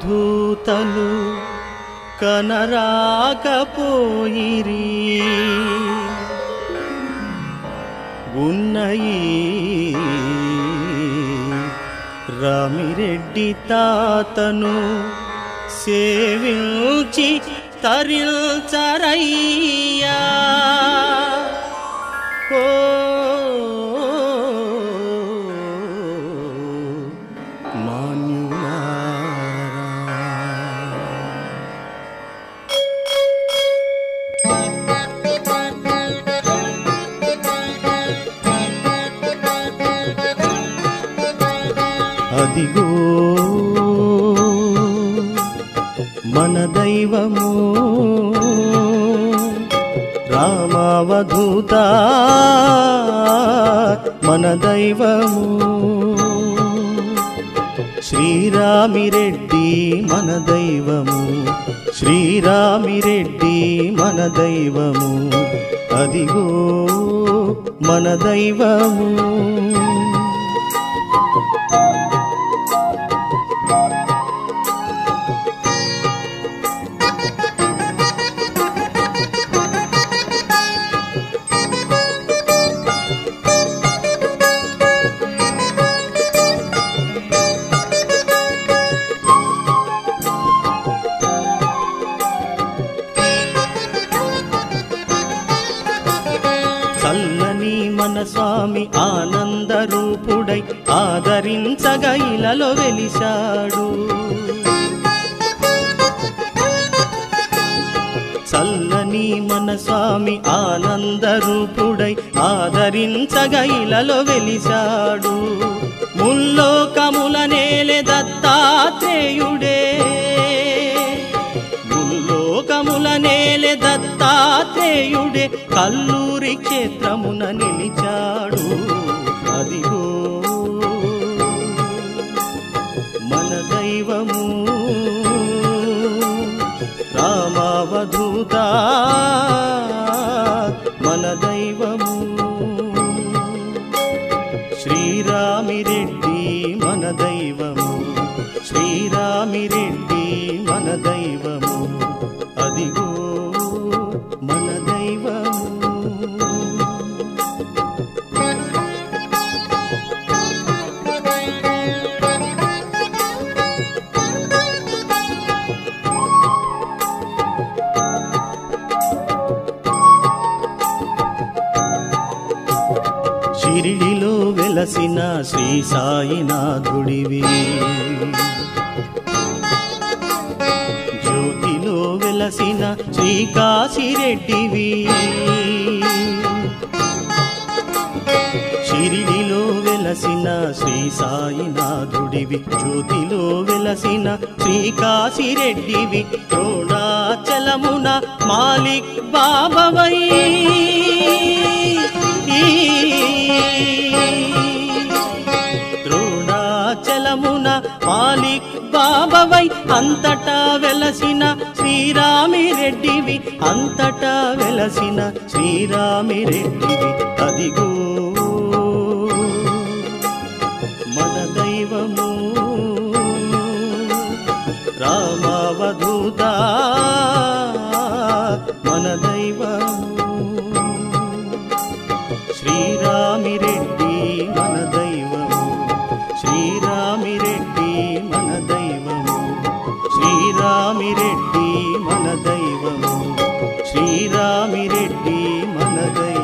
రామావధూతలు కనరాకపోయిరి ఉన్నయి రామిరెడ్డి తాతను సేవించి తరిల్చరయ్యా ఓ మాన్యులారా అదిగో మన దైవము రామావధూత మన దైవము శ్రీరామిరెడ్డి మన దైవము శ్రీరామిరెడ్డి మన దైవము అదిగో మన దైవము చల్లని మన స్వామి ఆనంద రూపుడై ఆదరించగ ఇలలో వెలిశాడు చల్లని మన స్వామి ఆనంద రూపుడై ఆదరించగ ఇలలో వెలిశాడు ముల్లోకముల నేలె దత్తాత్రేయుడే ముల్లోకముల నేలె దత్తాత్రేయుడే కల్లూరి క్షేత్రమున నిలిచాడు అదిగో మన దైవము రామావధూత మన దైవము శ్రీరామిరెడ్డి మన దైవము శ్రీరామిరెడ్డి మన దైవము అదిగో మన దైవము షిరిడిలో వెలసిన శ్రీ సాయినాథుడివి జ్యోతిలో వెలసిన శ్రీ కాశిరెడ్డివి షిరిడిలో వెలసిన శ్రీ సాయినాథుడివి జ్యోతిలో వెలసిన శ్రీ కాశిరెడ్డివి ద్రోణాచలమున మాలిక్ బాబవై ద్రోణాచలమున మాలిక్ బాబవై అంతటా వెలసిన శ్రీరామిరెడ్డివి అంతటా వెలసిన శ్రీరామిరెడ్డివి అదిగో మన దైవము రామావధూత మన దైవము శ్రీరామిరెడ్డి మన దైవము శ్రీరామిరెడ్డి మన దైవము శ్రీరామిరెడ్డి మన దైవము శ్రీరామిరెడ్డి మన దైవము